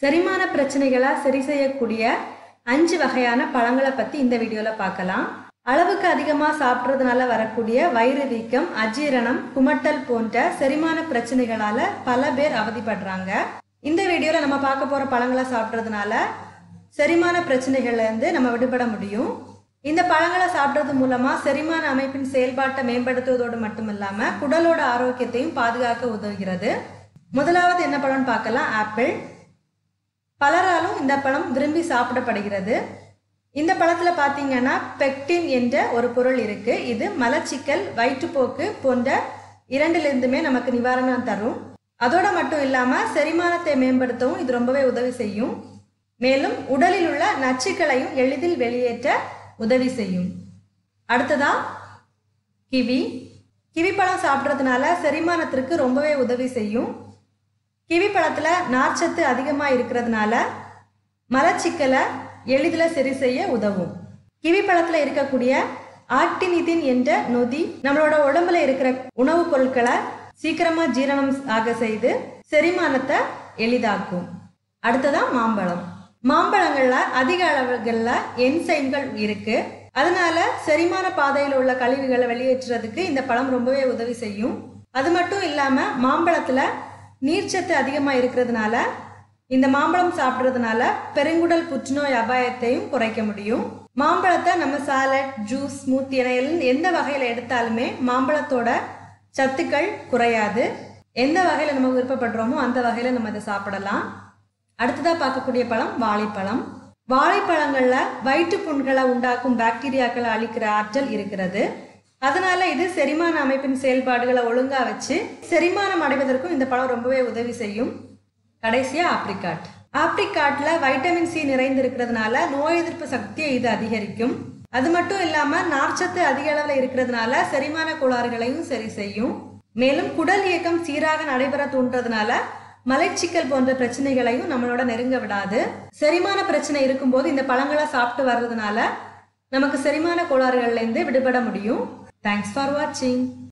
செரிமான பிரச்சனைகளை சரி செய்யக்கூடிய அஞ்சு வகையான பழங்களை பத்தி இந்த வீடியோல பார்க்கலாம் அளவுக்கு அதிகமா சாப்பிட்றதுனால வரக்கூடிய வயிறு வீக்கம் அஜீரணம் குமட்டல் போன்ற செரிமான பிரச்சனைகளால பல பேர் அவதிப்படுறாங்க இந்த வீடியோல நம்ம பார்க்க போற பழங்களை சாப்பிட்றதுனால செரிமான பிரச்சனைகள்ல இருந்து நம்ம விடுபட முடியும் இந்த பழங்களை சாப்பிட்றது மூலமா செரிமான அமைப்பின் செயல்பாட்டை மேம்படுத்துவதோடு மட்டுமில்லாம குடலோட ஆரோக்கியத்தையும் பாதுகாக்க உதவுகிறது முதலாவது என்ன பழம்னு பார்க்கலாம் ஆப்பிள் பலராலும் இந்த பழம் விரும்பி சாப்பிடப்படுகிறது இந்த பழத்தில் பார்த்தீங்கன்னா பெக்டின் என்ற ஒரு பொருள் இருக்கு இது மலச்சிக்கல் வயிற்றுப்போக்கு போன்ற இரண்டிலிருந்துமே நமக்கு நிவாரணம் தரும் அதோட மட்டும் இல்லாமல் செரிமானத்தை மேம்படுத்தவும் இது ரொம்பவே உதவி செய்யும் மேலும் உடலில் உள்ள நச்சுக்களையும் எளிதில் வெளியேற்ற உதவி செய்யும் அடுத்ததா கிவி கிவி பழம் சாப்பிட்றதுனால செரிமானத்திற்கு ரொம்பவே உதவி செய்யும் கிவி பழத்தில் நார்ச்சத்து அதிகமாக இருக்கிறதுனால மலச்சிக்கலை எளிதில் சரி செய்ய உதவும் கிவி பழத்தில் இருக்கக்கூடிய ஆக்டினிதின் என்ற நொதி நம்மளோட உடம்புல இருக்கிற உணவுப் பொருட்களை சீக்கிரமா ஜீரணம் ஆக செய்து செரிமானத்தை எளிதாக்கும் அடுத்ததா மாம்பழம் மாம்பழங்கள்ல அதிக அளவுகள்ல என்சைம்கள் இருக்கு அதனால செரிமான பாதையில் உள்ள கழிவுகளை வெளியேற்றுறதுக்கு இந்த பழம் ரொம்பவே உதவி செய்யும் அது மட்டும் இல்லாம மாம்பழத்துல நீர்ச்சத்து அதிகமாக இருக்கிறதுனால இந்த மாம்பழம் சாப்பிட்றதுனால பெருங்குடல் புற்றுநோய் அபாயத்தையும் குறைக்க முடியும் மாம்பழத்தை நம்ம சாலட் ஜூஸ் ஸ்மூத்தி என எல்- எந்த வகையில் எடுத்தாலுமே மாம்பழத்தோட சத்துக்கள் குறையாது எந்த வகையில் நம்ம விருப்பப்படுறோமோ அந்த வகையில் நம்ம இதை சாப்பிடலாம் அடுத்ததாக பார்க்கக்கூடிய பழம் வாழைப்பழம் வாழைப்பழங்கள்ல வயிற்று புண்களை உண்டாக்கும் பாக்டீரியாக்களை அழிக்கிற ஆற்றல் இருக்கிறது அதனால இது செரிமான அமைப்பின் செயல்பாடுகளை ஒழுங்கா வச்சு செரிமானம் அடைவதற்கும் இந்த பழம் ரொம்பவே உதவி செய்யும் கடைசியா ஆப்ரிகாட் ஆப்ரிகாட்ல வைட்டமின் சி நிறைந்து இருக்கிறதுனால நோய் எதிர்ப்பு சக்தியை இது அதிகரிக்கும் அது மட்டும் இல்லாம நார்ச்சத்து அதிக அளவில் இருக்கிறதுனால செரிமான கோளாறுகளையும் சரி செய்யும் மேலும் குடல் இயக்கம் சீராக நடைபெற தூண்டுறதுனால மலைச்சிக்கல் போன்ற பிரச்சனைகளையும் நம்மளோட நெருங்க விடாது செரிமான பிரச்சனை இருக்கும்போது இந்த பழங்களை சாப்பிட்டு வர்றதுனால நமக்கு செரிமான கோளாறுகள்ல இருந்து விடுபட முடியும் தேங்க்ஸ் ஃபார் வாட்சிங்